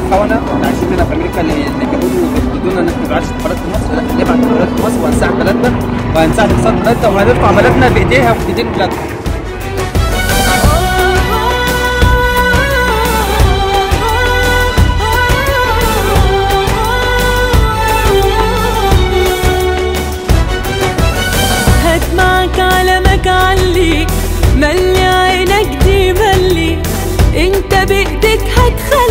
الخونه اللي عايشين هنا في امريكا اللي اللي بيقولوا بيرددونا ان احنا ما نبعتش سفارات في مصر لا نبعت سفارات في مصر وهنساعد بلدنا وهنساعد اقتصاد بلدنا وهنرفع بلدنا بايديها وفي ايدين بلادنا هات معك علمك علي ملي عينك دي ملي انت بايدك هتخلي